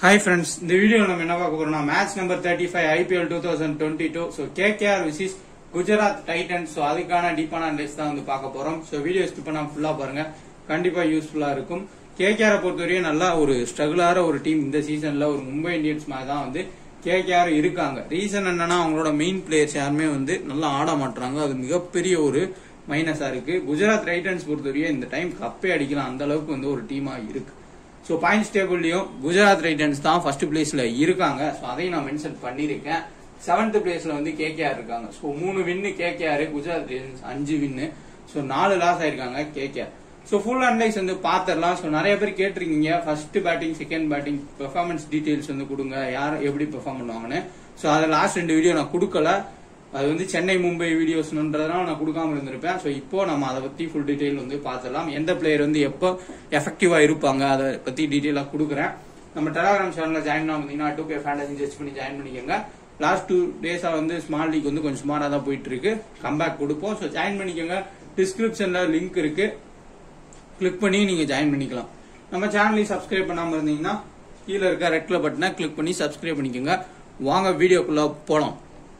hi friends இந்த video நம்ம என்ன பார்க்க போறோம்னா match number thirty five IPL two thousand twenty two so KKR vs Gujarat Titans so அதுக்கான டீப்பான அனலைஸ் தான் வந்து பார்க்க போறோம் ஸோ வீடியோ ஸ்கிப் பண்ணாம ஃபுல்லா பாருங்க கண்டிப்பா யூஸ்ஃபுல்லா இருக்கும் கேகேஆரை பொறுத்தவரையும் நல்லா ஒரு ஸ்ட்ரகிளார ஒரு டீம் இந்த சீசன்ல ஒரு மும்பை இந்தியன்ஸ் மாதிரி தான் வந்து கேகேஆர் இருக்காங்க ரீசன் என்னன்னா அவங்களோட மெயின் பிளேயர்ஸ் யாருமே வந்து நல்லா ஆட மாட்டாங்க அது மிகப்பெரிய ஒரு மைனஸா இருக்கு குஜராத் டைட்டன்ஸ் பொறுத்தவரையும் இந்த டைம் கப்பே அடிக்கலாம் அந்த அளவுக்கு வந்து ஒரு டீமா இருக்கு ஸோ பாயிண்ட்ஸ் டேபிள்லயும் குஜராத் ரைட்டன்ஸ் தான் ஃபர்ஸ்ட் பிளேஸ்ல இருக்காங்க ஸோ அதையும் நான் மென்ஷன் பண்ணியிருக்கேன் செவன்த் பிளேஸ்ல வந்து கேகேஆர் இருக்காங்க ஸோ மூணு வின்னு கேகேஆர் குஜராத் ரைட்டன்ஸ் அஞ்சு வின்னு ஸோ நாலு லாஸ் ஆயிருக்காங்க கேகேஆர் ஸோ ஃபுல் அனலைஸ் வந்து பாத்திரலாம் ஸோ நிறைய பேர் கேட்டிருக்கீங்க first batting second batting performance details வந்து கொடுங்க யார் எப்படி பெர்ஃபார்ம் பண்ணுவாங்கன்னு ஸோ அதை லாஸ்ட் ரெண்டு வீடியோ நான் கொடுக்கல அது வந்து சென்னை மும்பை வீடியோஸ்ன்றதுனால நான் கொடுக்காம இருந்திருப்பேன் ஸோ இப்போ நம்ம அதை பத்தி ஃபுல் டீடைல் வந்து பார்த்துடலாம் எந்த பிளேயர் வந்து எப்போ எஃபெக்டிவா இருப்பாங்க அதை பத்தி டீடைலா கொடுக்குறேன் நம்ம டெலாகிராம் சேனல்ல ஜாயின் பண்ண பார்த்தீங்கன்னா டூ கே ஃபேண்டசி ஜட்ஜ் பண்ணி ஜாயின் பண்ணிக்கோங்க லாஸ்ட் டூ டேஸா வந்து ஸ்மால் லீக் வந்து கொஞ்சம் சுமாரா தான் போயிட்டு இருக்கு கம்பேக் கொடுப்போம் ஸோ ஜாயின் பண்ணிக்கோங்க டிஸ்கிரிப்ஷன்ல லிங்க் இருக்கு கிளிக் பண்ணி நீங்க ஜாயின் பண்ணிக்கலாம் நம்ம சேனலையும் சப்ஸ்கிரைப் பண்ணாம இருந்தீங்கன்னா கீழே இருக்க ரெட் கலர் பட்டனை கிளிக் பண்ணி சப்ஸ்கிரைப் பண்ணிக்கோங்க வாங்க வீடியோக்குள்ள போலாம்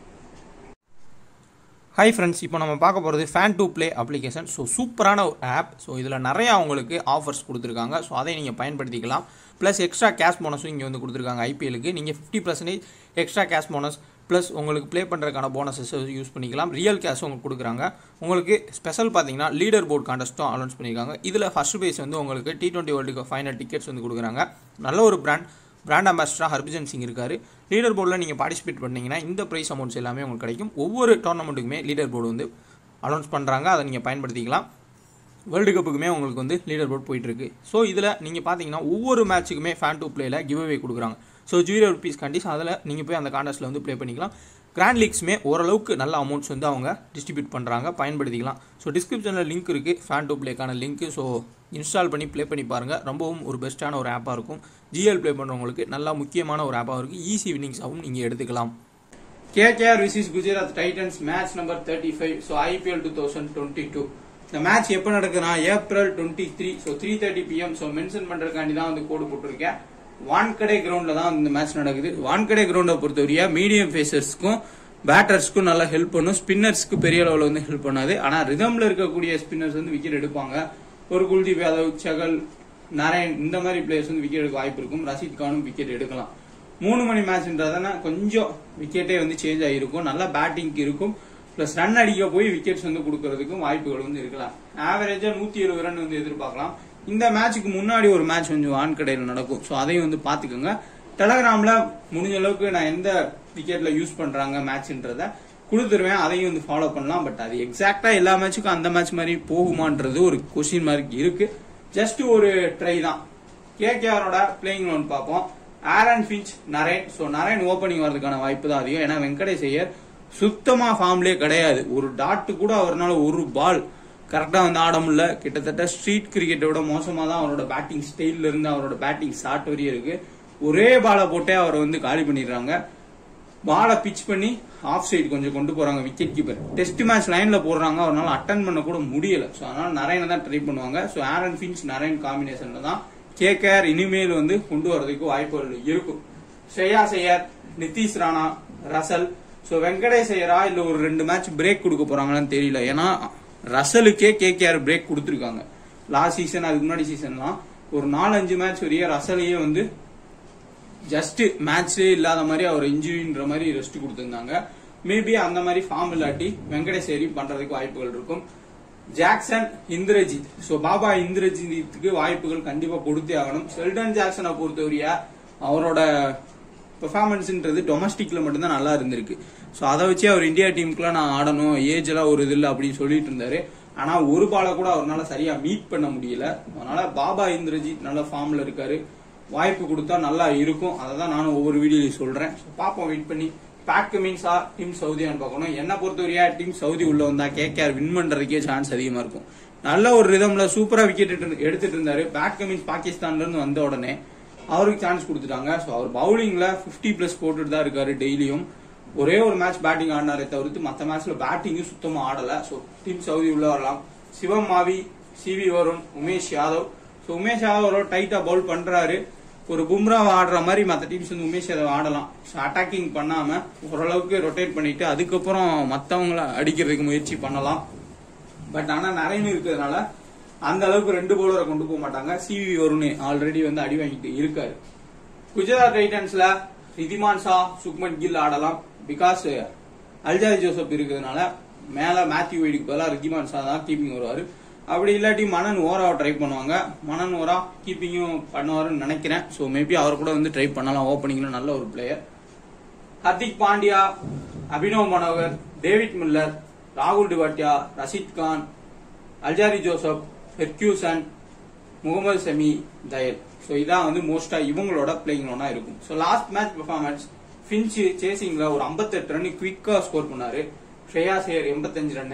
ஹாய் ஃப்ரெண்ட்ஸ் இப்போ நம்ம பார்க்க போகிறது fan to play application so சூப்பரான ஒரு ஆப் ஸோ இதில் நிறையா உங்களுக்கு ஆஃபர்ஸ் கொடுத்துருக்காங்க ஸோ அதை நீங்கள் பயன்படுத்திக்கலாம் ப்ளஸ் எக்ஸ்ட்ரா கேஷ் போனஸும் இங்கே வந்து கொடுத்துருக்காங்க ஐபிஎலுக்கு நீங்கள் fifty percentage extra cash bonus plus உங்களுக்கு ப்ளே பண்ணுறதுக்கான போனஸஸ் யூஸ் பண்ணிக்கலாம் ரியல் கேஷும் உங்களுக்கு கொடுக்குறாங்க உங்களுக்கு ஸ்பெஷல் பார்த்தீங்கன்னா லீடர் போர்ட் கான்டெஸ்ட்டும் அனௌன்ஸ் பண்ணியிருக்காங்க இதில் ஃபர்ஸ்ட் பேஸ் வந்து உங்களுக்கு T twenty world final tickets வந்து கொடுக்குறாங்க நல்ல ஒரு பிராண்ட் பிராண்ட் அம்பாசிடராக ஹர்பஜன் சிங் இருக்காரு லீடர் போர்டில் நீங்கள் பார்ட்டிசிபேட் பண்ணீங்கன்னா இந்த ப்ரைஸ் அமௌண்ட்ஸ் எல்லாமே உங்களுக்கு கிடைக்கும் ஒவ்வொரு டோர்னமெண்ட்டுக்குமே லீடர் போர்டு வந்து அனௌன்ஸ் பண்ணுறாங்க அதை நீங்கள் பயன்படுத்திக்கலாம் வேர்ல்டு கப்புக்குமே உங்களுக்கு வந்து லீடர் போர்ட் போயிட்டு இருக்கு ஸோ இதில் நீங்கள் பார்த்தீங்கன்னா ஒவ்வொரு மேட்ச்சுக்குமே ஃபேன் டூ பிளேயில் கிவ் அவே கொடுக்குறாங்க ஸோ ஜீரோ ருபீஸ் கண்டிஸ் அதில் நீங்கள் போய் அந்த கான்டெஸ்ட்டில் வந்து ப்ளே பண்ணிக்கலாம் கிராண்ட் லீக்ஸுமே ஓரளவுக்கு நல்ல அமௌண்ட்ஸ் வந்து அவங்க டிஸ்ட்ரிபியூட் பண்ணுறாங்க பயன்படுத்திக்கலாம் ஸோ டிஸ்கிரிப்ஷனில் லிங்க் இருக்குது ஃபேன் டூ பிளேக்கான லிங்க் ஸோ இன்ஸ்டால் பண்ணி ப்ளே பண்ணி பாருங்கள் ரொம்பவும் ஒரு பெஸ்ட்டான ஒரு ஆப்பாக இருக்கும் ஜிஎல் ப்ளே பண்ணுறவங்களுக்கு நல்லா முக்கியமான ஒரு ஆப்பாக இருக்குது ஈஸி வின்னிங்ஸாகவும் நீங்கள் எடுத்துக்கலாம் KKR vs Gujarat Titans match number thirty five so IPL two thousand twenty two இந்த மேட்ச் எப்போ நடக்குதுன்னா April twenty three so three thirty PM so mention பண்ணுறதுக்காண்டி தான் வந்து கோடு போட்டிருக்கேன் வான்கடை கிரவுண்ட்ல தான் இந்த மேட்ச் நடக்குது வான்கடை கிரவுண்டை பொறுத்தவரையா மீடியம் ஃபேசர்ஸ்க்கும் பேட்டர்ஸ்க்கும் நல்லா ஹெல்ப் பண்ணும் ஸ்பின்னர்ஸ்க்கு பெரிய அளவில் வந்து ஹெல்ப் பண்ணாது ஆனா ரிதம்ல இருக்கக்கூடிய ஸ்பின்னர்ஸ் வந்து விக்கெட் எடுப்பாங்க ஒரு குல்தீப் யாதவ் சகல் நரேன் இந்த மாதிரி பிளேயர்ஸ் வந்து விக்கெட் எடுக்க வாய்ப்பு இருக்கும் ரஷீத் கானும் விக்கெட் எடுக்கலாம் மூணு மணி மேட்ச்ன்றதுனா கொஞ்சம் விக்கெட்டே வந்து சேஞ்ச் ஆகிருக்கும் நல்லா பேட்டிங்க்கு இருக்கும் பிளஸ் ரன் அடிக்க போய் விக்கெட்ஸ் வந்து கொடுக்கறதுக்கும் வாய்ப்புகள் வந்து இருக்கலாம் ஆவரேஜா நூத்தி எழுபது ரன் வந்து எதிர்பார்க்கலாம் இந்த மேட்சுக்கு முன்னாடி ஒரு மேட்ச் கொஞ்சம் வான்கடையில் நடக்கும் ஸோ அதையும் வந்து பாத்துக்கோங்க டெலகிராம்ல முடிஞ்ச அளவுக்கு நான் எந்த விக்கெட்ல யூஸ் பண்றாங்க மேட்ச்ன்றத கொடுத்துருவேன் அதையும் வந்து ஃபாலோ பண்ணலாம் பட் அது எக்ஸாக்டா எல்லா மேட்சுக்கும் அந்த மேட்ச் மாதிரி போகுமான்றது ஒரு கொஸ்டின் மார்க் இருக்கு ஜஸ்ட் ஒரு ட்ரை தான் கேகேஆரோட பிளேயிங் லோன் பார்ப்போம் Aaron Finch Narine so Narine opening வரதுக்கான வாய்ப்பு தான் அதிகம் ஏன்னா வெங்கடேஷ் ஐயர் சுத்தமா ஃபார்ம்லயே கிடையாது ஒரு டாட்டு கூட அவர்னால ஒரு பால் கரெக்டா வந்து ஆட முடியல கிட்டத்தட்ட ஸ்ட்ரீட் கிரிக்கெட்டோட மோசமா தான் அவரோட பேட்டிங் ஸ்டைல்ல இருந்து அவரோட பேட்டிங் ஷாட் வரையும் இருக்கு ஒரே பாலை போட்டே அவரை வந்து காலி பண்ணிடுறாங்க பாலை பிச் பண்ணி ஆஃப் சைடு கொஞ்சம் கொண்டு போறாங்க விக்கெட் கீப்பர் டெஸ்ட் மேட்ச் லைன்ல போடுறாங்க அவரால் அட்டன் பண்ண கூட முடியல ஸோ அதனால நரேனை தான் ட்ரை பண்ணுவாங்க ஸோ ஆரன் ஃபின்ச் நரேன் காம்பினேஷன்ல தான் கேகேஆர் இனிமேல் வந்து கொண்டு வரதுக்கு வாய்ப்புகள் இருக்கும் ஸ்ரேயா செய்யர் நிதிஷ் ராணா ரசல் ஸோ வெங்கடேஷ் ஐயரா இல்ல ஒரு ரெண்டு மேட்ச் பிரேக் கொடுக்க போறாங்களான்னு தெரியல ஏன்னா ரசலுக்கே கேகேஆர் பிரேக் கொடுத்துருக்காங்க லாஸ்ட் சீசன் அதுக்கு முன்னாடி சீசன்லாம் ஒரு நாலஞ்சு மேட்ச் வரையும் ரசலையே வந்து ஜஸ்ட் மேட்ச்சே இல்லாத மாதிரி அவர் இன்ஜுரின்ற மாதிரி ரெஸ்ட் கொடுத்திருந்தாங்க மேபி அந்த மாதிரி ஃபார்ம் இல்லாட்டி வெங்கடேஷ் ஐயரி பண்றதுக்கு வாய்ப்புகள் இருக்கும் ஜாக்சன் இந்திரஜித் சோ பாபா இந்திரஜித்துக்கு வாய்ப்புகள் கண்டிப்பா கொடுத்தே ஆகணும் செல்டன் ஜாக்சனை பொறுத்தவரையா அவரோட பெர்ஃபார்மன்ஸ்ன்றது டொமஸ்டிக்ல மட்டும்தான் நல்லா இருந்திருக்கு ஸோ அதை வச்சு அவர் இந்தியா டீமுக்குலாம் நான் ஆடணும் ஏஜ் எல்லாம் ஒரு இது இல்லை அப்படின்னு சொல்லிட்டு இருந்தாரு ஆனா ஒரு பாலை கூட அவரால் சரியா மீட் பண்ண முடியல அதனால பாபா இந்திரஜித் நல்ல ஃபார்ம்ல இருக்காரு வாய்ப்பு கொடுத்தா நல்லா இருக்கும் அதை தான் நானும் ஒவ்வொரு வீடியோலையும் சொல்றேன் So, பாப்போம் வெயிட் பண்ணி பேக் மீன்ஸா டீம் சவுதியான்னு பார்க்கணும் என்ன பொறுத்தவரையா டீம் சவுதி உள்ள வந்தா கேகேஆர் வின் பண்றதுக்கே சான்ஸ் அதிகமா இருக்கும் நல்ல ஒரு ரிதம்ல சூப்பரா விக்கெட் எடுத்துட்டு இருந்தாரு பேக் மீன்ஸ் பாகிஸ்தான்ல இருந்து வந்த உடனே அவருக்கு சான்ஸ் கொடுத்துட்டாங்க ஸோ அவர் பவுலிங்ல 50 பிளஸ் போட்டுட்டு தான் இருக்காரு டெய்லியும் ஒரே ஒரு மேட்ச் பேட்டிங் ஆடினாரே தவிர்த்து மற்ற மேட்ச்ல பேட்டிங்கும் சுத்தமா ஆடல ஸோ டீம் சவுதி உள்ள வரலாம் சிவம் மாவி சிவி வருண் உமேஷ் யாதவ் ஸோ உமேஷ் யாதவ் டைட்டா பவுல் பண்றாரு ஒரு பும்ரா ஆடுற மாதிரி மற்ற டீம்ஸ் வந்து உமேஷ் யாதவ் ஆடலாம் அட்டாக்கிங் பண்ணாம ஓரளவுக்கு ரொட்டேட் பண்ணிட்டு அதுக்கப்புறம் மற்றவங்கள அடிக்கிறதுக்கு முயற்சி பண்ணலாம் பட் ஆனா நிறைய இருக்கிறதுனால அந்த அளவுக்கு ரெண்டு பவுலரை கொண்டு போக மாட்டாங்க சிவி வருண் ஆல்ரெடி வந்து அடி வாங்கிட்டு இருக்காரு குஜராத் டைட்டன்ஸ்ல ரிதிமான் ஷா சுக்மன் கில் ஆடலாம் பிகாஸ் அல்ஜாரி ஜோசப் இருக்கிறதுனால மேல மேத்யூ வைடுக்கு பதிலாக ரிதிமான் ஷா தான் கீப்பிங் வருவாரு அப்படி இல்லாட்டி மனன் ஓராவை ட்ரை பண்ணுவாங்க மனன் ஓரா கீப்பிங்கும் பண்ணுவாருன்னு நினைக்கிறேன் ஸோ மேபி அவர் கூட வந்து ட்ரை பண்ணலாம் ஓப்பனிங்ல நல்ல ஒரு player Hardik Pandya Abhinav Manohar David Miller ராகுல் Tewatia Rashid Khan Alzarri Joseph Ferguson Mohammed Shami Dayal so இதான் வந்து மோஸ்டா இவங்களோட பிளேயிங் ஒன்னா இருக்கும் so last match performance Finch சேசிங்ல ஒரு 58 ரன் குவிக்கா ஸ்கோர் பண்ணாரு Shreyas Iyer 85 run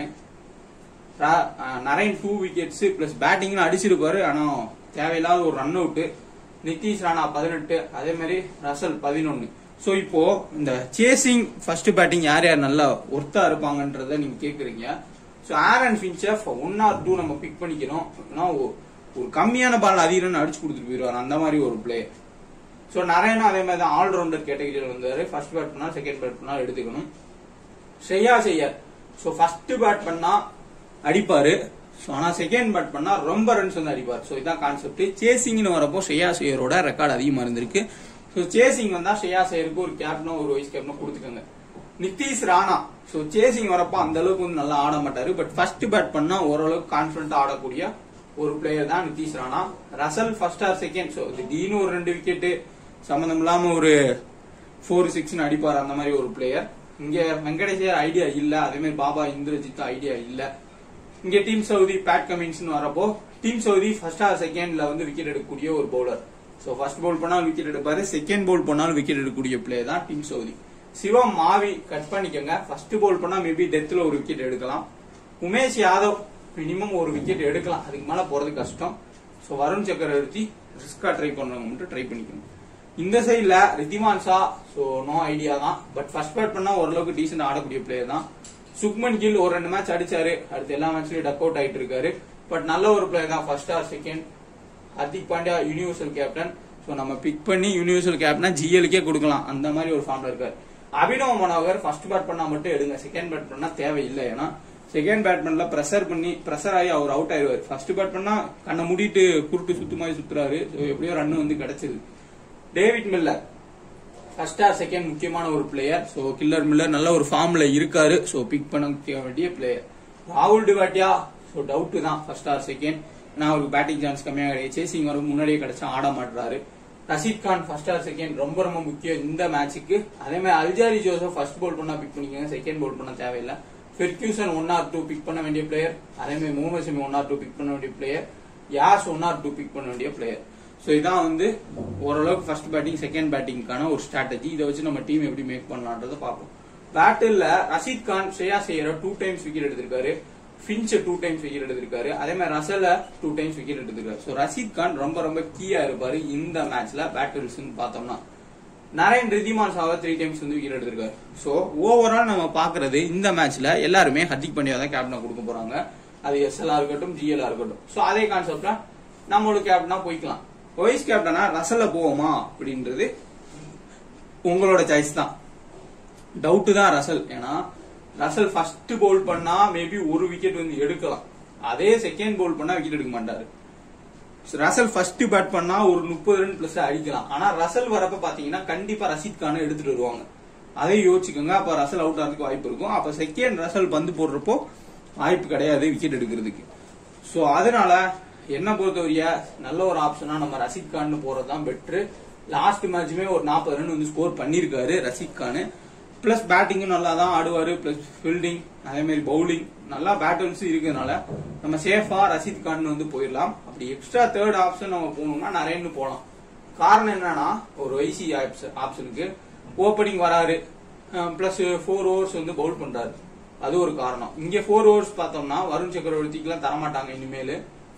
Narine two wickets plus பேட்டிங்ல அடிச்சிருப்பாரு ஆனா தேவையில்லாத ஒரு ரன் அவுட் நிதிஷ் ராணா பதினெட்டு அதே மாதிரி ரசல் பதினொன்னு ஸோ இப்போ இந்த சேசிங் ஃபர்ஸ்ட் பேட்டிங் யார் யார் நல்லா ஒர்த்தா இருப்பாங்கன்றத நீங்க கேக்குறீங்க ஸோ ஆரன் ஃபின்ச்சை ஒன் ஆர் டூ நம்ம பிக் பண்ணிக்கணும் ஏன்னா ஒ- ஒரு கம்மியான பால் அதிக ரன் அடிச்சு கொடுத்துட்டு போயிடுவார் அந்த மாதிரி ஒரு பிளேயர் ஸோ நரேனா அதே மாதிரி தான் ஆல்ரவுண்டர் கேட்டகரியில் வந்தாரு ஃபர்ஸ்ட் பேட் பண்ணா செகண்ட் பேட் பண்ணா எடுத்துக்கணும் Shreyas Iyer so first bat பண்ணா அடிப்பாரு ஸோ ஆனா செகண்ட் பேட் பண்ணா ரொம்ப ரன்ஸ் வந்து அடிப்பார் ஸோ இதான் கான்செப்ட் சேசிங்னு வரப்போ ஸ்ரேயா செய்யரோட ரெக்கார்ட் அதிகமா இருந்திருக்கு ஸோ சேசிங் வந்தா ஸ்ரேயா செய்யருக்கு ஒரு கேப்டனோ ஒரு வைஸ் கேப்டனோ கொடுத்துக்கோங்க நிதிஷ் ராணா ஸோ சேசிங் வரப்போ அந்த அளவுக்கு வந்து நல்லா ஆட மாட்டாரு பட் ஃபர்ஸ்ட் பேட் பண்ணா ஓரளவுக்கு கான்பிடண்டா ஆடக்கூடிய ஒரு பிளேயர் தான் Nitish Rana Russell first or second so திடீர்னு ஒரு ரெண்டு விக்கெட்டு சம்மந்தம் இல்லாம ஒரு ஃபோர் சிக்ஸ்னு அடிப்பார் அந்த மாதிரி ஒரு பிளேயர் இங்க வெங்கடேஷர் ஐடியா இல்ல அதே மாதிரி பாபா இந்திரஜித் ஐடியா இல்ல இங்க டீம் சவுதி பேட் கமின்ஸ் வரப்போ டீம் சவுதி ஃபர்ஸ்ட் ஆர் செகண்ட்ல வந்து விக்கெட் எடுக்கக்கூடிய ஒரு பவுலர் சோ ஃபர்ஸ்ட் பவுல் பண்ணாலும் விக்கெட் எடுப்பாரு செகண்ட் பவுல் பண்ணாலும் விக்கெட் எடுக்கக்கூடிய பிளேயர் தான் Tim Southee Shivam Mavi cut பண்ணிக்கோங்க ஃபர்ஸ்ட் பவுல் பண்ணா மேபி டெத்ல ஒரு விக்கெட் எடுக்கலாம் உமேஷ் யாதவ் மினிமம் ஒரு விக்கெட் எடுக்கலாம் அதுக்கு மேல போறது கஷ்டம் சோ வருண் சக்கரவர்த்தி ரிஸ்கா ட்ரை பண்றவங்க மட்டும் ட்ரை பண்ணிக்கணும் இந்த சைடுல Wriddhiman Saha so no idea தான் பட் ஃபர்ஸ்ட் பேட் பண்ணா ஓரளவுக்கு டீசென்ட் ஆடக்கூடிய பிளேயர் தான் சுக்மன் கில் ஒரு ரெண்டு மேட்ச் அடிச்சாரு அடுத்த எல்லா மேட்ச்லயும் டக் அவுட் ஆயிட்டு இருக்காரு பட் நல்ல ஒரு பிளேயர் தான் first or second Hardik Pandya universal captain so நம்ம பிக் பண்ணி யூனிவர்சல் கேப்டனா ஜிஎலுக்கே கொடுக்கலாம் அந்த மாதிரி ஒரு ஃபார்ம்ல இருக்காரு அபினவ் மனோகர் ஃபர்ஸ்ட் பேட் பண்ணா மட்டும் எடுங்க செகண்ட் பேட் பண்ணா தேவையில்லை ஏன்னா செகண்ட் பேட்மேன்ல பிரஷர் பண்ணி பிரஷர் ஆகி அவர் அவுட் ஆயிருவாரு ஃபர்ஸ்ட் பேட் பண்ணா கண்ணை மூடிட்டு குருட்டு சுத்து மாதிரி சுத்துறாரு So, எப்படியோ ரன் வந்து கிடைச்சது David Miller first or second முக்கியமான ஒரு பிளேயர் ஸோ கில்லர் மில்லர் நல்ல ஒரு ஃபார்ம்ல இருக்காரு ஸோ பிக் பண்ண வேண்டிய பிளேயர் ராகுல் டிவாட்டியா ஸோ டவுட் தான் ஃபர்ஸ்ட் ஆர் செகண்ட் ஏன்னா அவருக்கு பேட்டிங் சான்ஸ் கம்மியாக கிடையாது சேசிங் வரும் முன்னாடியே கிடைச்சா ஆட மாட்டுறாரு Rashid Khan first or second ரொம்ப ரொம்ப முக்கியம் இந்த மேட்சுக்கு அதே மாதிரி அல்ஜாரி ஜோசப் ஃபர்ஸ்ட் பவுல் பண்ணா பிக் பண்ணிக்கோங்க செகண்ட் பவுல் பண்ண தேவையில்லை Ferguson one or two pick பண்ண வேண்டிய பிளேயர் அதே மாதிரி Mohammed Shami one or two pick பண்ண வேண்டிய player Yash one or two pick பண்ண வேண்டிய பிளேயர் ஸோ இதான் வந்து ஓரளவுக்கு ஃபர்ஸ்ட் பேட்டிங் செகண்ட் பேட்டிங்கான ஒரு ஸ்ட்ராட்டஜி இதை வச்சு நம்ம டீம் எப்படி மேக் பண்ணலான்றத பார்ப்போம் பேட்டில் ரஷீத் கான் ஸ்ரேயா செய்யற டூ டைம்ஸ் விக்கெட் எடுத்திருக்காரு ஃபின்ச் டூ டைம்ஸ் விக்கெட் எடுத்திருக்காரு அதே மாதிரி ரசல டூ டைம்ஸ் விக்கெட் எடுத்திருக்காரு ஸோ ரஷீத் கான் ரொம்ப ரொம்ப கீயா இருப்பாரு இந்த மேட்ச்ல பேட்டில்ஸ் பார்த்தோம்னா நரேன் ரிதிமான் சாவா த்ரீ டைம்ஸ் வந்து விக்கெட் எடுத்திருக்காரு ஸோ ஓவரால் நம்ம பாக்குறது இந்த மேட்ச்ல எல்லாருமே ஹர்திக் பாண்டியா தான் கேப்டனா கொடுக்க போறாங்க அது எஸ்எல்ஆ இருக்கட்டும் ஜிஎல்ஆ இருக்கட்டும் ஸோ அதே கான்செப்ட்ல நம்மளோட கேப்டனா போய்க்கலாம் வைஸ் கேப்டனா ரசல்ல போவோமா அப்படின்றது உங்களோட சாய்ஸ் தான் டவுட் தான் ரசல் ஏன்னா ரசல் ஃபர்ஸ்ட் பவுல் பண்ணா மேபி ஒரு விக்கெட் வந்து எடுக்கலாம் அதே செகண்ட் பவுல் பண்ணா விக்கெட் எடுக்க மாட்டாரு ரசல் ஃபர்ஸ்ட் பேட் பண்ணா ஒரு முப்பது ரன் பிளஸ் அடிக்கலாம் ஆனா ரசல் வரப்ப பாத்தீங்கன்னா கண்டிப்பா ரஷீத் கானை எடுத்துட்டு வருவாங்க அதை யோசிச்சுக்கோங்க அப்ப ரசல் அவுட் ஆகிறதுக்கு வாய்ப்பு இருக்கும் அப்ப செகண்ட் ரசல் பந்து போடுறப்போ வாய்ப்பு கிடையாது விக்கெட் எடுக்கிறதுக்கு சோ அதனால என்ன பொறுத்தவரைய நல்ல ஒரு ஆப்ஷனா நம்ம ரஷீத் கான் போறது தான் பெட்ரு லாஸ்ட் மேட்சுமே ஒரு நாற்பது ரன் வந்து ஸ்கோர் பண்ணிருக்காரு ரஷீத் கான் பிளஸ் பேட்டிங்கும் நல்லா தான் ஆடுவாரு பிளஸ் ஃபீல்டிங் அதே மாதிரி பவுலிங் நல்லா பேட்டர்ஸ் இருக்கிறதுனால நம்ம சேஃபா ரஷீத் கான் வந்து போயிடலாம் அப்படி எக்ஸ்ட்ரா தேர்ட் ஆப்ஷன் நம்ம போகணும்னா நிறையன்னு போகலாம் காரணம் என்னன்னா ஒரு ஐசி ஆப்ஷனுக்கு ஓப்பனிங் வராரு பிளஸ் ஃபோர் ஓவர்ஸ் வந்து பவுல் பண்றாரு அது ஒரு காரணம் இங்க ஃபோர் ஓவர்ஸ் பார்த்தோம்னா வருண் சக்கரவர்த்திக்கெல்லாம் தரமாட்டாங்க இனிமேல்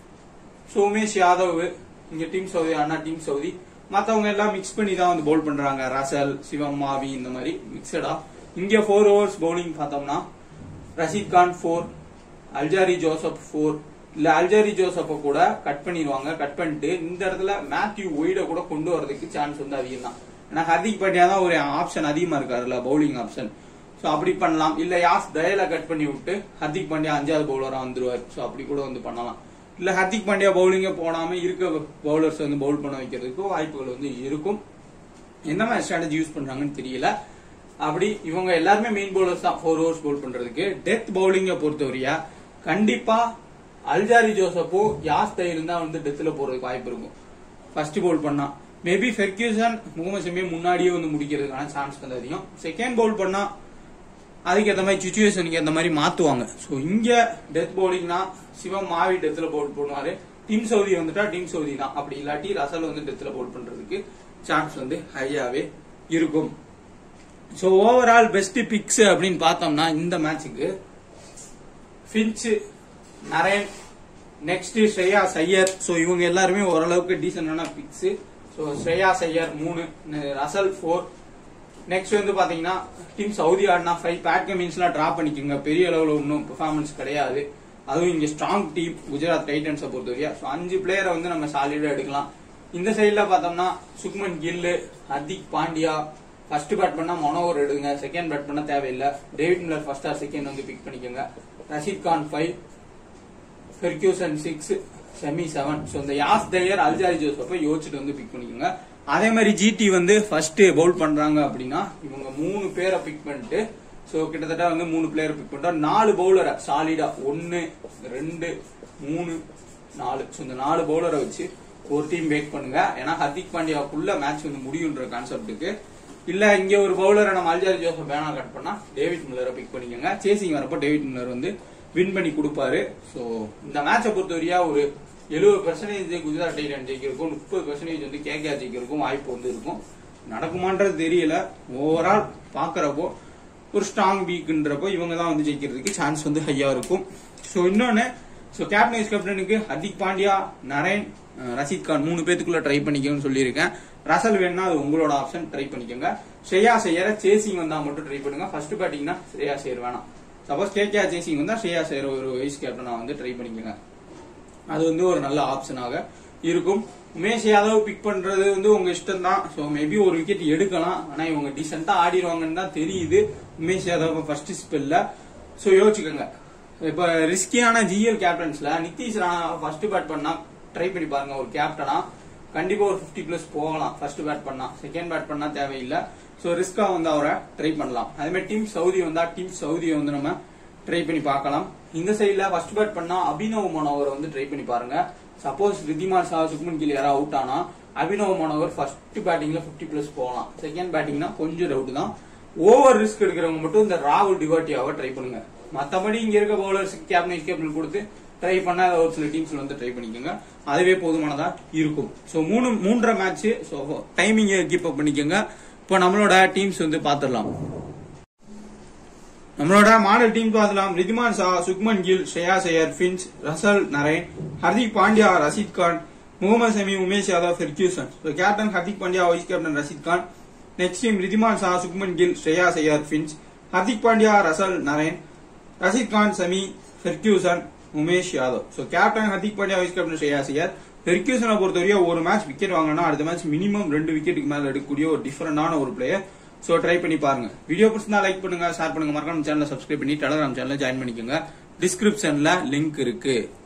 ஸோ உமேஷ் யாதவ் இங்க டீம் சவுதி அண்ணா டீம் சவுதி மத்தவங்க எல்லாம் மிக்ஸ் பண்ணி தான் வந்து பவுல் பண்றாங்க ரசல் சிவம் மாவி இந்த மாதிரி மிக்சடா இங்க ஃபோர் ஓவர்ஸ் பவுலிங் பார்த்தோம்னா Rashid Khan four Alzarri Joseph four இல்ல அல்ஜாரி ஜோசப்ப கூட கட் பண்ணிடுவாங்க கட் பண்ணிட்டு இந்த இடத்துல மேத்யூ ஒய்ட கூட கொண்டு வரதுக்கு சான்ஸ் வந்து அதிகம் தான் ஏன்னா ஹர்திக் பாண்டியா தான் ஒரு ஆப்ஷன் அதிகமா இருக்காருல்ல பவுலிங் ஆப்ஷன் சோ அப்படி பண்ணலாம் இல்ல யாஸ் தயல கட் பண்ணி விட்டு ஹர்திக் பாண்டியா அஞ்சாவது பவுலரா வந்துருவாரு சோ அப்படி கூட வந்து பண்ணலாம் இல்ல ஹர்திக் பாண்டியா பவுலிங்க போடாம இருக்க பவுலர்ஸ் வந்து பவுல் பண்ண வைக்கிறதுக்கு வாய்ப்புகள் வந்து இருக்கும் என்ன மாதிரி ஸ்ட்ராட்டஜி யூஸ் பண்றாங்கன்னு தெரியல அப்படி இவங்க எல்லாருமே மெயின் பவுலர்ஸ் தான் ஃபோர் ஓவர்ஸ் பவுல் பண்றதுக்கு டெத் பவுலிங்க பொறுத்தவரையா கண்டிப்பா அல்ஜாரி ஜோசப்போ யாஸ் தயிரும் தான் வந்து டெத்ல போறதுக்கு வாய்ப்பு இருக்கும் ஃபர்ஸ்ட் பவுல் பண்ணா மேபி ஃபெர்கியூசன் முகமது ஷமி முன்னாடியே வந்து முடிக்கிறதுக்கான சான்ஸ் வந்து அதிகம் செகண்ட் பவுல் பண்ணா அதுக்கு ஏற்ற மாதிரி சுச்சுவேஷனுக்கு ஏற்ற மாதிரி மாத்துவாங்க ஸோ இங்க டெத் பவுலிங்னா சிவம் மாவி டெத்ல பவுல் பண்ணுவாரு டீம் சவுதி வந்துட்டா டீம் சவுதி தான் அப்படி இல்லாட்டி ரசல் வந்து டெத்ல பவுல் பண்றதுக்கு சான்ஸ் வந்து ஹையாவே இருக்கும் ஸோ ஓவரால் பெஸ்ட் பிக்ஸ் அப்படின்னு பார்த்தோம்னா இந்த மேட்சுக்கு Finch Narine next Shreyas Iyer so இவங்க எல்லாருமே ஓரளவுக்கு டீசென்டான பிக்ஸ் ஸோ ஸ்ரேயா சையர் மூணு ரசல் ஃபோர் நெக்ஸ்ட் வந்து பாத்தீங்கன்னா டீம் சவுதி ஆடினா ஃபைவ் பேட் கமின்ஸ்லாம் டிரா பண்ணிக்கோங்க பெரிய அளவில் ஒன்றும் பெர்ஃபார்மன்ஸ் கிடையாது அதுவும் இங்க ஸ்ட்ராங் டீம் குஜராத் டைட்டன்ஸை பொறுத்தவரையா ஸோ அஞ்சு பிளேயரை வந்து நம்ம சாலிடா எடுக்கலாம் இந்த சைடுல பார்த்தோம்னா சுக்மன் கில்லு ஹர்திக் பாண்டியா ஃபர்ஸ்ட் பேட் பண்ணா மொனோவர் எடுங்க செகண்ட் பேட் பண்ண தேவையில்லை David Miller first or second வந்து பிக் பண்ணிக்கோங்க Rashid Khan five Ferguson six Shami seven so இந்த யாஸ் தயர் அல்ஜாரி ஜோசப்பை யோசிச்சுட்டு வந்து பிக் பண்ணிக்கோங்க அதே மாதிரி ஜிடி வந்து ஃபர்ஸ்ட் பவுல் பண்றாங்க அப்படின்னா இவங்க மூணு பேரை பிக் பண்ணிட்டு ஸோ கிட்டத்தட்ட வந்து மூணு பிளேயர் பிக் பண்ணிட்டா நாலு பவுலரை சாலிடா ஒன்னு ரெண்டு மூணு நாலு ஸோ இந்த நாலு பவுலரை வச்சு ஒரு டீம் வெயிட் பண்ணுங்க ஏன்னா ஹர்திக் பாண்டியாவுக்குள்ள மேட்ச் வந்து முடியுன்ற கான்செப்ட்டுக்கு இல்ல இங்க ஒரு பவுலரை நம்ம அல்ஜாரி ஜோசப் பேனா கட் பண்ணா டேவிட் மில்லரை பிக் பண்ணிக்கோங்க சேசிங் வரப்போ டேவிட் மில்லர் வந்து வின் பண்ணி கொடுப்பாரு ஸோ இந்த மேட்சை பொறுத்தவரையா ஒரு எழுபது பர்சன்டேஜ் குஜராத் டைட்டன் ஜெயிக்கிறதுக்கும் முப்பது பர்சன்டேஜ் வந்து கேகே ஜெயிக்கிறதுக்கும் வாய்ப்பு வந்து இருக்கும் நடக்குமான்றது தெரியல ஓவரால் பாக்குறப்போ ஒரு ஸ்ட்ராங் வீக்ன்றப்போ இவங்க தான் வந்து ஜெயிக்கிறதுக்கு சான்ஸ் வந்து ஹையா இருக்கும் ஸோ இன்னொன்னு ஸோ கேப்டன் வைஸ் கேப்டனுக்கு ஹர்திக் பாண்டியா நரேன் அஹ், ரஷீத் கான் மூணு பேத்துக்குள்ள ட்ரை பண்ணிக்கோன்னு சொல்லியிருக்கேன் ரசல் வேணா அது உங்களோட ஆப்ஷன் ட்ரை பண்ணிக்கோங்க ஸ்ரேயா செய்யற சேசிங் வந்தா மட்டும் ட்ரை பண்ணுங்க ஃபர்ஸ்ட் பேட்டிங்னா ஸ்ரேயா சேர் வேணாம் சப்போஸ் கேகே சேசிங் வந்தா ஸ்ரேயா சேர் ஒரு வைஸ் கேப்டனா வந்து ட்ரை பண்ணிக்கோங்க அது வந்து ஒரு நல்ல ஆப்ஷனாக இருக்கும் உமேஷ் யாதவ் பிக் பண்றது வந்து உங்க இஷ்டம் தான் ஸோ மேபி ஒரு விக்கெட் எடுக்கலாம் ஆனா இவங்க டீசெண்டா ஆடிடுவாங்கன்னு தான் தெரியுது உமேஷ் யாதவ் ஃபர்ஸ்ட் ஸ்பெல்ல ஸோ யோசிச்சுக்கோங்க இப்ப ரிஸ்கியான ஜிஎல் கேப்டன்ஸ்ல நிதிஷ் ராணா ஃபர்ஸ்ட் பேட் பண்ணா ட்ரை பண்ணி பாருங்க ஒரு கேப்டனா கண்டிப்பா ஒரு 50 பிளஸ் போகலாம் ஃபர்ஸ்ட் பேட் பண்ணா செகண்ட் பேட் பண்ணா தேவையில்லை ஸோ ரிஸ்கா வந்து அவரை ட்ரை பண்ணலாம் அதே மாதிரி டீம் சவுதி வந்தா டீம் சவுதியை வந்து நம்ம ட்ரை பண்ணி பார்க்கலாம் இந்த சைடுல ஃபர்ஸ்ட் பேட் பண்ணா அபினவ் மனோகர் வந்து ட்ரை பண்ணி பாருங்க சப்போஸ் ரிதிமா ஷா சுக்மன் கில் யாராவது அவுட் ஆனா அபினவ் மனோகர் ஃபர்ஸ்ட் பேட்டிங்ல 50 பிளஸ் போகலாம் செகண்ட் பேட்டிங்னா கொஞ்சம் டவுட் தான் ஓவர் ரிஸ்க் எடுக்கிறவங்க மட்டும் இந்த ராகுல் டிவாட்டியாவை ட்ரை பண்ணுங்க மத்தபடி இங்க இருக்க பவுலர்ஸ்க்கு கேப்டன் கேப்டன் கொடுத்து ட்ரை பண்ண ஒரு சில டீம்ஸ்ல வந்து ட்ரை பண்ணிக்கோங்க அதுவே போதுமானதா இருக்கும் ஸோ மூணு மூன்றரை மேட்ச் ஸோ டைமிங்கை கீப் அப் பண்ணிக்கோங்க இப்போ நம்மளோட டீம்ஸ் வந்து பாத்துடலாம் நம்மளோட மாடல் டீம் பார்க்கலாம் Wriddhiman Saha Shubman Gill Shreyas Iyer Finch Russell Narine Hardik Pandya Rashid Khan Mohammed Shami Umesh Yadav Ferguson so captain Hardik Pandya vice captain Rashid Khan next team Wriddhiman Saha Shubman Gill Shreyas Iyer Finch Hardik Pandya Russell Narine Rashid Khan Shami Ferguson Umesh Yadav so captain Hardik Pandya vice captain Shreyas Iyer ஃபெர்கியூசனை பொறுத்தவரையும் ஒரு மேட்ச் விக்கெட் வாங்கினா அடுத்த மேட்ச் மினிமம் ரெண்டு விக்கெட்டுக்கு மேல எடுக்கக்கூடிய ஒரு டிஃபரெண்டான ஒரு பிளேயர் ஸோ ட்ரை பண்ணி பாருங்க வீடியோ பிடிச்சிருந்தா லைக் பண்ணுங்க ஷேர் பண்ணுங்க மறக்காம சேனலை சப்ஸ்கிரைப் பண்ணி டெலகிராம் சேனலை ஜாயின் பண்ணிக்கோங்க டிஸ்கிரிப்ஷன்ல லிங்க் இருக்கு